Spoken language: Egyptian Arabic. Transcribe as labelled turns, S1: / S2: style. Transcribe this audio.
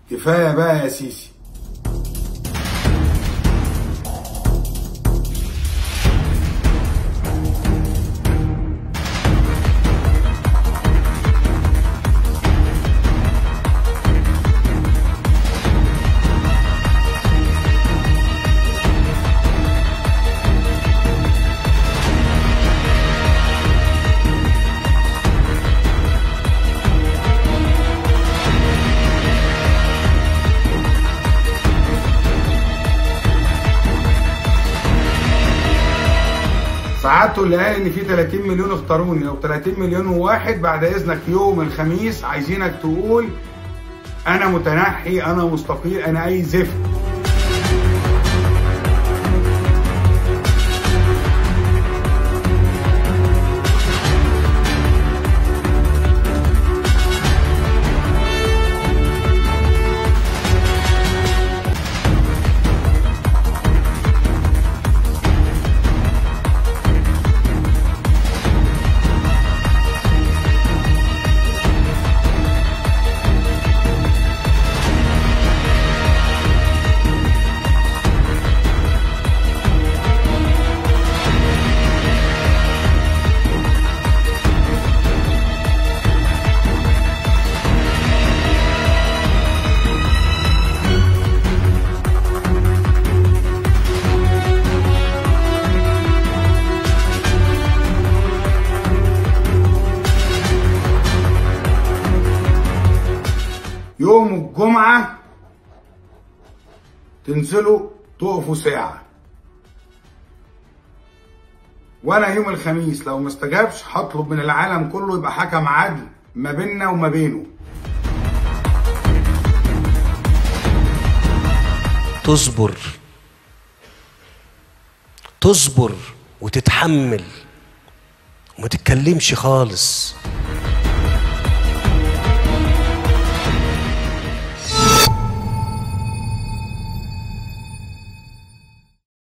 S1: كفايه بقى يا سيسي سعادته اللي قال ان في 30 مليون اختاروني او 30 مليون وواحد بعد اذنك يوم الخميس عايزينك تقول انا متنحي انا مستقيل انا اي زفت يوم الجمعة تنزلوا تقفوا ساعة وانا يوم الخميس لو ما استجابش هطلب من العالم كله يبقى حكم عدل ما بيننا وما بينه
S2: تصبر تصبر وتتحمل وما تتكلمش خالص